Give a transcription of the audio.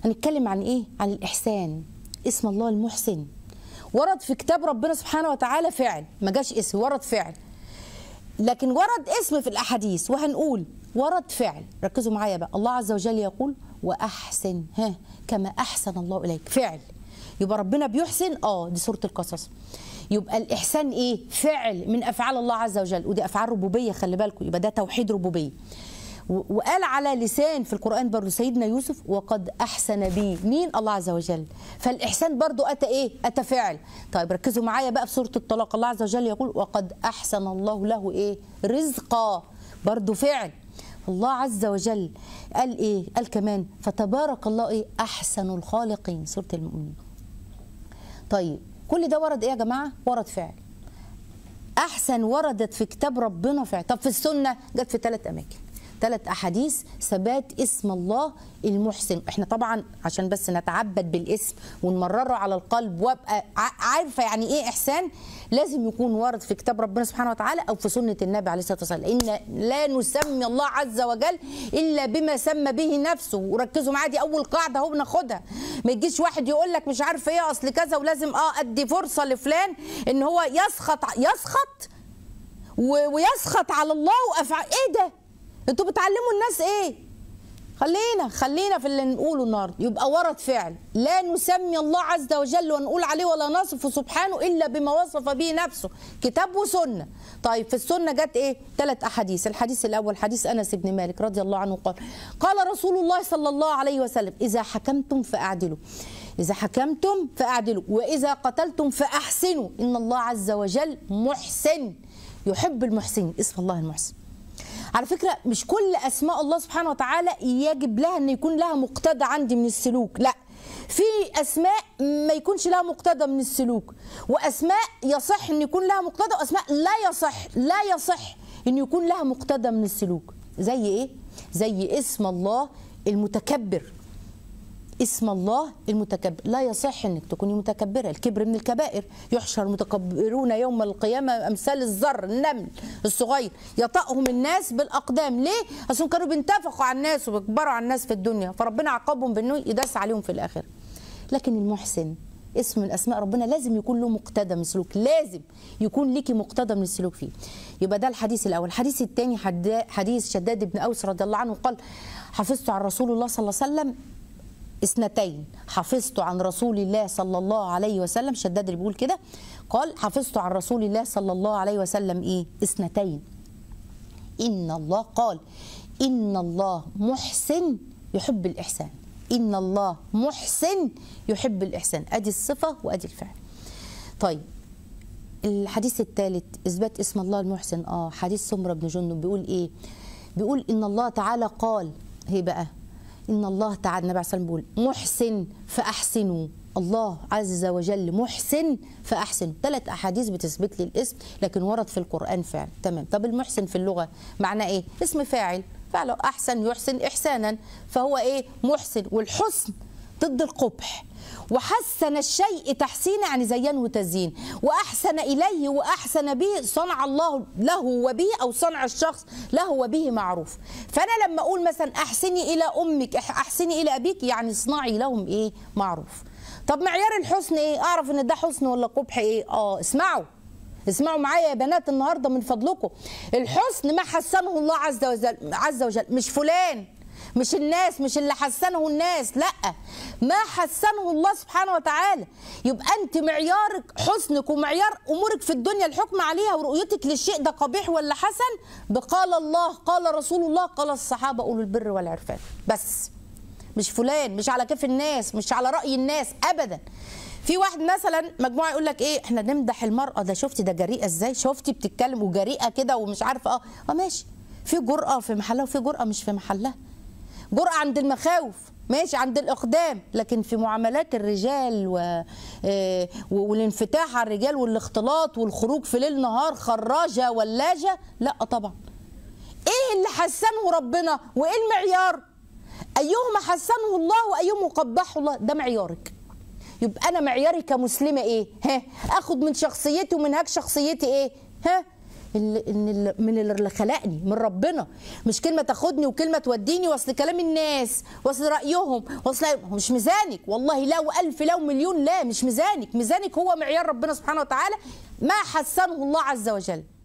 هنتكلم عن ايه عن الاحسان اسم الله المحسن ورد في كتاب ربنا سبحانه وتعالى فعل ما جاش اسم ورد فعل لكن ورد اسم في الاحاديث وهنقول ورد فعل ركزوا معايا بقى الله عز وجل يقول واحسن ها كما احسن الله اليك فعل يبقى ربنا بيحسن اه دي سوره القصص يبقى الاحسان ايه فعل من افعال الله عز وجل ودي افعال ربوبيه خلي بالكم يبقى ده توحيد ربوبيه و- وقال على لسان في القرآن برضو سيدنا يوسف وقد أحسن بي مين الله عز وجل فالإحسان برضو أتى إيه أتى فعل طيب ركزوا معايا بقى في سورة الطلاق الله عز وجل يقول وقد أحسن الله له إيه رزقا برضو فعل الله عز وجل قال إيه قال كمان فتبارك الله إيه أحسن الخالقين سورة المؤمنين طيب كل ده ورد إيه يا جماعة ورد فعل احسن وردت في كتاب ربنا فعلا طب في السنه جت في ثلاث اماكن ثلاث احاديث ثبات اسم الله المحسن احنا طبعا عشان بس نتعبد بالاسم ونمرره على القلب وابقى ع- عارفه يعني ايه احسان لازم يكون ورد في كتاب ربنا سبحانه وتعالى او في سنه النبي عليه الصلاه والسلام ان لا نسمي الله عز وجل الا بما سمى به نفسه وركزوا معايا دي اول قاعده اهو بناخدها ما يجيش واحد يقول لك مش عارف ايه اصل كذا ولازم اه ادي فرصه لفلان ان هو يسخط يسخط و- ويسخط على الله وافعال ايه ده انتوا بتعلموا الناس ايه خلينا خلينا في اللي نقوله النهارده يبقى ورد فعل لا نسمي الله عز وجل ونقول عليه ولا نصف سبحانه الا بما وصف به نفسه كتاب وسنه طيب في السنه جت ايه ثلاث احاديث الحديث الاول حديث انس بن مالك رضي الله عنه قال قال رسول الله صلى الله عليه وسلم اذا حكمتم فاعدلوا إذا حكمتم فأعدلوا وإذا قتلتم فأحسنوا إن الله عز وجل محسن يحب المحسنين اسم الله المحسن على فكرة مش كل أسماء الله سبحانه وتعالى يجب لها أن يكون لها مقتضى عندي من السلوك لا في أسماء ما يكونش لها مقتضى من السلوك وأسماء يصح أن يكون لها مقتضى وأسماء لا يصح لا يصح أن يكون لها مقتضى من السلوك زي إيه؟ زي اسم الله المتكبر اسم الله المتكبر لا يصح انك تكوني متكبره الكبر من الكبائر يحشر المتكبرون يوم القيامه امثال الذر النمل الصغير يطأهم الناس بالاقدام ليه اصل كانوا بينتفخوا على الناس وبيكبروا على الناس في الدنيا فربنا عاقبهم بانه يداس عليهم في الاخره لكن المحسن اسم من اسماء ربنا لازم يكون له مقتضى من السلوك لازم يكون ليكي مقتضى من السلوك فيه يبقى ده الحديث الاول الحديث الثاني حديث شداد بن اوس رضي الله عنه قال حفظت عن رسول الله صلى الله عليه وسلم اثنتين حفظت عن رسول الله صلى الله عليه وسلم شداد اللي بيقول كده قال حفظت عن رسول الله صلى الله عليه وسلم ايه اثنتين ان الله قال ان الله محسن يحب الاحسان ان الله محسن يحب الاحسان ادي الصفه وادي الفعل طيب الحديث الثالث اثبات اسم الله المحسن اه حديث سمره بن جندب بيقول ايه بيقول ان الله تعالى قال هي بقى ان الله تعالى النبي عليه الصلاه والسلام بيقول محسن فاحسنوا الله عز وجل محسن فاحسن ثلاث احاديث بتثبت لي الاسم لكن ورد في القران فعل تمام طب المحسن في اللغه معناه ايه اسم فاعل فعله احسن يحسن احسانا فهو ايه محسن والحسن ضد القبح وحسن الشيء تحسينا يعني زينه وتزيين واحسن اليه واحسن به صنع الله له وبه او صنع الشخص له وبه معروف فانا لما اقول مثلا احسني الى امك احسني الى ابيك يعني اصنعي لهم ايه معروف طب معيار الحسن ايه اعرف ان ده حسن ولا قبح ايه اه اسمعوا اسمعوا معايا يا بنات النهارده من فضلكم الحسن ما حسنه الله عز وجل عز وجل مش فلان مش الناس مش اللي حسنه الناس لا ما حسنه الله سبحانه وتعالى يبقى انت معيارك حسنك ومعيار امورك في الدنيا الحكم عليها ورؤيتك للشيء ده قبيح ولا حسن بقال الله قال رسول الله قال الصحابه اولو البر والعرفان بس مش فلان مش على كيف الناس مش على راي الناس ابدا في واحد مثلا مجموعه يقول لك ايه احنا نمدح المراه ده شفتي ده جريئه ازاي شفتي بتتكلم وجريئه كده ومش عارفه اه اه ماشي في جرأه في محلها وفي جرأه مش في محلها جرأة عند المخاوف ماشي عند الإقدام لكن في معاملات الرجال و... آه والانفتاح على الرجال والاختلاط والخروج في ليل نهار خراجة ولاجة لا طبعا ايه اللي حسنه ربنا وايه المعيار ايهما حسنه الله وايهما قبحه الله ده معيارك يبقى انا معياري كمسلمه ايه ها اخد من شخصيتي ومنهاج شخصيتي ايه ها اللي ان اللي من اللي خلقني من ربنا مش كلمه تاخدني وكلمه توديني واصل كلام الناس واصل رايهم واصل هو مش ميزانك والله لو الف لو مليون لا مش ميزانك ميزانك هو معيار ربنا سبحانه وتعالى ما حسنه الله عز وجل